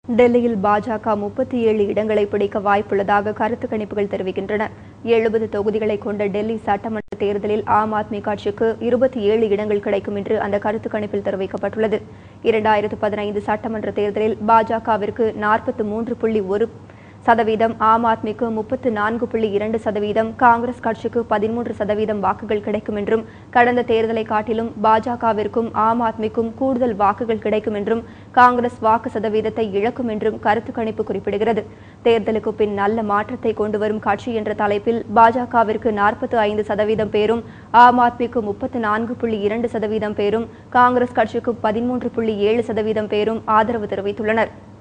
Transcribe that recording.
டெல்லியில் பாஜக முப்பத்தி ஏழு இடங்களை பிடிக்க வாய்ப்புள்ளதாக கருத்து கணிப்புகள் தெரிவிக்கின்றன எழுபது தொகுதிகளை கொண்ட டெல்லி சட்டமன்ற தேர்தலில் ஆம் ஆத்மி கட்சிக்கு இருபத்தி ஏழு இடங்கள் கிடைக்கும் என்று அந்த கருத்து கணிப்பில் தெரிவிக்கப்பட்டுள்ளது இரண்டாயிரத்து பதினைந்து சட்டமன்ற தேர்தலில் பாஜகவிற்கு நாற்பத்து மூன்று புள்ளி ஒரு சதவீதம் ஆம் ஆத்மிக்கு முப்பத்து நான்கு புள்ளி இரண்டு சதவீதம் காங்கிரஸ் கட்சிக்கு பதிமூன்று சதவீதம் வாக்குகள் கிடைக்கும் என்றும் கடந்த தேர்தலை காட்டிலும் பாஜகவிற்கும் ஆம் ஆத்மிக்கும் கூடுதல் வாக்குகள் கிடைக்கும் என்றும் காங்கிரஸ் வாக்கு சதவீதத்தை இழக்கும் என்றும் கருத்து கணிப்பு குறிப்பிடுகிறது தேர்தலுக்கு பின் நல்ல மாற்றத்தை கொண்டு வரும் கட்சி என்ற தலைப்பில் பாஜகவிற்கு நாற்பத்தி ஐந்து சதவீதம் பேரும் ஆம் ஆத்மிக்கு முப்பத்து நான்கு புள்ளி இரண்டு சதவீதம் பேரும் காங்கிரஸ் கட்சிக்கு பதிமூன்று புள்ளி ஏழு சதவீதம் பேரும் ஆதரவு தெரிவித்துள்ளனர்